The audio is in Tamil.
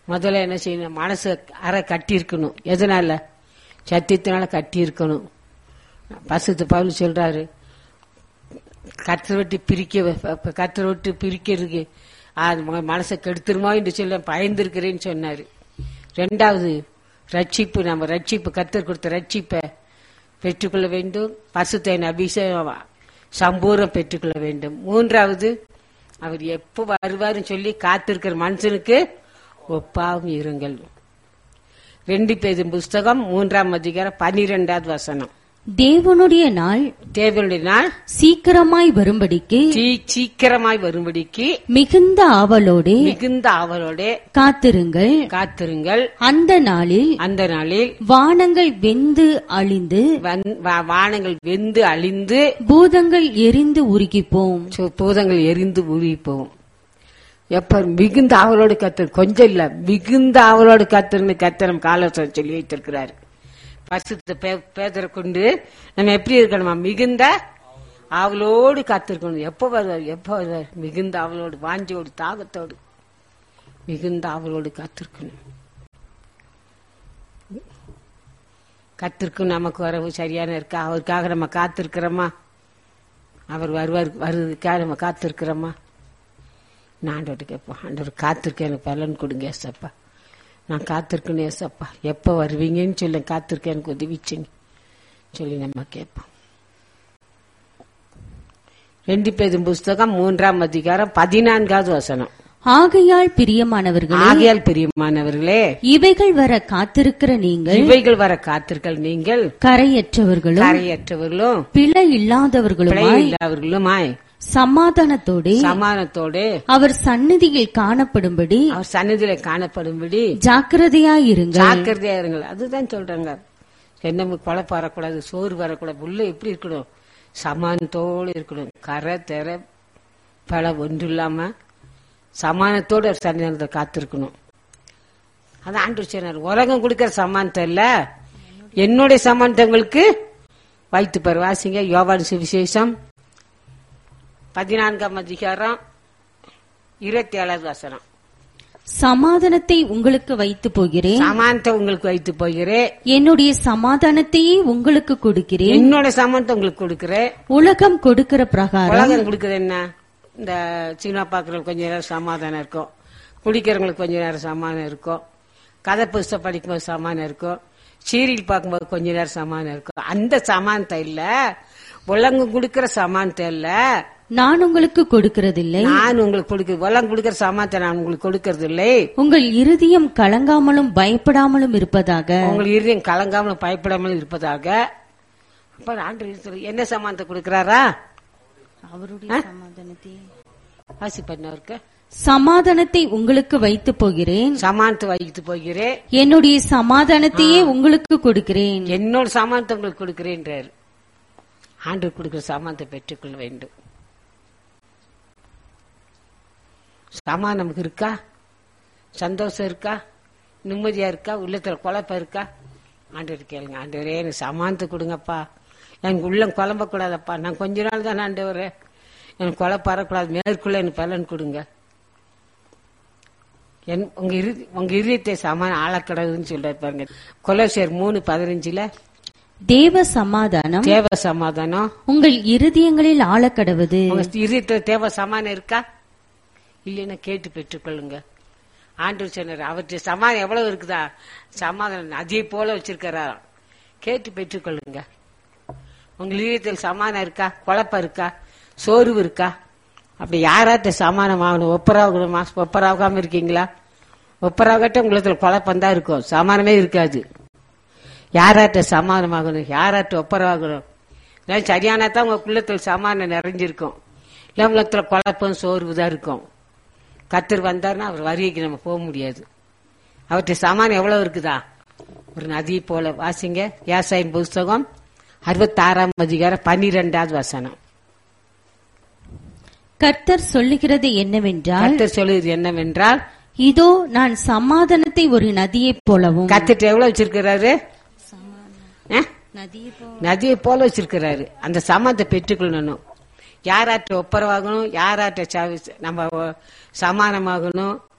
முதல்ல என்ன செய்யணும் மனசு அரை கட்டி இருக்கணும் எதனால சத்தியத்தினால கட்டி இருக்கணும் பசுத்து பவுல் சொல்றாரு கத்தரை விட்டு பிரிக்க கத்தரை விட்டு பிரிக்கிறதுக்கு அது ம- மனசை கெடுத்துருமோ என்று சொல்ல பயந்திருக்கிறேன்னு சொன்னாரு ரெண்டாவது ரட்சிப்பு நம்ம ரட்சிப்பு கத்தர் கொடுத்த ரட்சிப்பை பெற்றுக்கொள்ள வேண்டும் பசுத்தையின் அபிஷேகம் சம்பூரம் பெற்றுக்கொள்ள வேண்டும் மூன்றாவது அவர் எப்போ வருவாருன்னு சொல்லி காத்திருக்கிற மனுஷனுக்கு ஒப்பாவும் இருங்கள் ரெண்டு பேரும் புஸ்தகம் மூன்றாம் அதிகாரம் பனிரெண்டாவது வசனம் தேவனுடைய நாள் தேவனுடைய நாள் சீக்கிரமாய் வரும்படிக்கு சீ- சீக்கிரமாய் வரும்படிக்கு மிகுந்த ஆவலோடே மிகுந்த ஆவலோட காத்திருங்கள் காத்திருங்கள் அந்த நாளில் அந்த நாளில் வானங்கள் வெந்து அழிந்து வந்- வா- வானங்கள் வெந்து அழிந்து பூதங்கள் எரிந்து உருகிப்போம் சு- பூதங்கள் எரிந்து உருகி போகும் எப்ப மிகுந்த ஆவலோடு கத்தர் கொஞ்சம் இல்ல மிகுந்த ஆவலோடு கத்தர்னு கத்தரம் காலோசனை சொல்லி வைத்திருக்கிறார் பரிசுத்த பே- பேதரை கொண்டு நம்ம எப்படி இருக்கணுமா மிகுந்த ஆவலோடு காத்திருக்கணும் எப்ப வருவார் எப்ப வருவார் மிகுந்த ஆவலோடு வாஞ்சோடு தாகத்தோடு மிகுந்த ஆவலோடு காத்திருக்கணும் கத்திருக்கும் நமக்கு வரவு சரியான இருக்கா அவருக்காக நம்ம காத்திருக்கிறோமா அவர் வருவார் வருவதுக்காக நம்ம காத்திருக்கிறோமா நான் ஆண்டவர்கிட்ட கேட்போம் ஆண்டவர் காத்திருக்கேன் எனக்கு பலன் கொடுங்க ஏசப்பா நான் காத்திருக்கணும் ஏசப்பா எப்போ வருவீங்கன்னு சொல்லி காத்திருக்கேன் எனக்கு உதவிச்சுங்க சொல்லி நம்ம கேட்போம் ரெண்டு பேரும் புஸ்தகம் மூன்றாம் அதிகாரம் பதினான்காவது வசனம் ஆகையால் பிரியமானவர்களே ஆகையால் பிரியமானவர்களே இவைகள் வர காத்திருக்கிற நீங்கள் இவைகள் வர காத்திருக்கள் நீங்கள் கரையற்றவர்களும் கரையற்றவர்களும் பிழை பிழை இல்லாதவர்களுமாய் இல்லாதவர்களுமாய் சமாதானத்தோடே சமானத்தோடு அவர் சந்நிதியில் காணப்படும்படி அவர் சன்னதியில காணப்படும்படி ஜாக்கிரதையாயிருங்கள் ஜாக்கிரதையா இருங்கள் அதுதான் சொல்றாங்க என்ன குழப்ப வரக்கூடாது சோறு வரக்கூடாது உள்ள எப்படி இருக்கணும் சமானத்தோடு இருக்கணும் கரை தெர பல ஒன்று இல்லாம சமானத்தோடு ஒரு சன்னிதானத்தை காத்திருக்கணும் அதான் ஆண்டு சொன்னார் உலகம் கொடுக்கிற சமானத்தை இல்ல என்னுடைய சமானத்தை உங்களுக்கு வைத்து பாரு வாசிங்க யோவான் சுவிசேஷம் பதினான்காம் அதிகாரம் இருபத்தி ஏழாவது வசனம் சமாதானத்தை உங்களுக்கு வைத்து போகிறேன் சமானத்தை உங்களுக்கு வைத்து போகிறேன் என்னுடைய சமாதானத்தையே உங்களுக்கு கொடுக்கிறேன் என்னோட சமானத்தை உங்களுக்கு கொடுக்கிறேன் உலகம் கொடுக்கிற பிரகாரம் உலகம் கொடுக்குறது என்ன இந்த சினிமா பார்க்கறவங்களுக்கு கொஞ்ச நேரம் சமாதானம் இருக்கும் குடிக்கிறவங்களுக்கு கொஞ்ச நேரம் சமாதானம் இருக்கும் கதை புஸ்தகம் படிக்கும்போது சமாதானம் இருக்கும் சீரியல் பார்க்கும்போது கொஞ்ச நேரம் சமாதானம் இருக்கும் அந்த சமானத்தை இல்ல உலகம் கொடுக்கிற சமானத்தை இல்ல நான் உங்களுக்கு கொடுக்கிறதில்லை நான் உங்களுக்கு கொடுக்க உலகம் கொடுக்கிற சமானத்தை நான் உங்களுக்கு கொடுக்கறது இல்லை உங்கள் இருதயம் கலங்காமலும் பயப்படாமலும் இருப்பதாக உங்கள் இருதயம் கலங்காமல் பயப்படாமல் இருப்பதாக அப்ப ஆண்டு சொல்லு, என்ன சமானத்தை கொடுக்கிறாரா அவருடைய சமாதானத்தை வாசி பண்ணவருக்கு சமாதானத்தை உங்களுக்கு வைத்து போகிறேன் சமானத்தை வைத்து போகிறேன் என்னுடைய சமாதானத்தையே உங்களுக்கு கொடுக்கிறேன் என்னோட சாமானத்தை உங்களுக்கு கொடுக்கிறேன்றார் ஆண்டு கொடுக்கிற சாமானத்தை பெற்றுக்கொள்ள வேண்டும் சாமான் நமக்கு இருக்கா சந்தோஷம் இருக்கா நிம்மதியா இருக்கா உள்ளத்துல குழப்பம் இருக்கா ஆண்டவர் கேளுங்க ஆண்டவரே எனக்கு சமானத்தை கொடுங்கப்பா எனக்கு உள்ளம் குழம்பக்கூடாதப்பா நான் கொஞ்ச நாள் தானே ஆண்டவரே எனக்கு குழப்பம் வரக்கூடாது மேற்குள்ள எனக்கு பலன் கொடுங்க என் உங்க இரு உங்க இதயத்தை சமான ஆளக்கடவுன்னு சொல்றாரு பாருங்க கொலோசியர் மூணு பதினஞ்சுல தேவ சமாதானம் தேவ சமாதானம் உங்கள் இருதயங்களில் ஆழக்கடவது உங்க இதயத்துல தேவ சமாதானம் இருக்கா இல்லைன்னா கேட்டு பெற்றுக்கொள்ளுங்க ஆண்டு சொன்னார் அவற்றை சமாதானம் எவ்வளவு இருக்குதா சமாதானம் அதே போல வச்சிருக்கிறாராம் கேட்டு பெற்றுக்கொள்ளுங்க உங்க இதயத்தில் சமாதானம் இருக்கா குழப்பம் இருக்கா சோர்வு இருக்கா அப்படி யாராட்ட சமாதானம் ஆகணும் ஒப்பராகணுமா ஒப்பராகாம இருக்கீங்களா ஒப்பராகட்ட உங்களுக்கு குழப்பம் தான் இருக்கும் சமாதானமே இருக்காது யாராட்ட சமாதானமாகணும் யாராட்ட ஒப்பரவாகணும் இல்லை சரியானா தான் உங்க குள்ளத்தில் சமாதானம் நிறைஞ்சிருக்கும் இல்லை உள்ளத்துல குழப்பம் சோர்வு தான் இருக்கும் கத்தர் வந்தாருன்னா அவர் வருகைக்கு நம்ம போக முடியாது அவர்கிட்ட சமாதானம் எவ்வளவு இருக்குதா ஒரு நதி போல வாசிங்க வியாசாயம் புஸ்தகம் அறுபத்தாறாம் அதிகாரம் பன்னிரெண்டாவது வசனம் கர்த்தர் சொல்லுகிறது என்னவென்றால் கத்தர் சொல்லுது என்னவென்றால் இதோ நான் சமாதானத்தை ஒரு நதியைப் போலவும் கத்திட்ட எவ்வளவு வச்சிருக்கிறாரு ஆ? நதியை நதியை போல வச்சிருக்கிறாரு அந்த சமாதத்தை பெற்றுக்கொள்ளணும் யாராட்ட ஒப்பரவாகணும் யாராட்ட சவி- நம்ம ஒ- சமானமாகணும்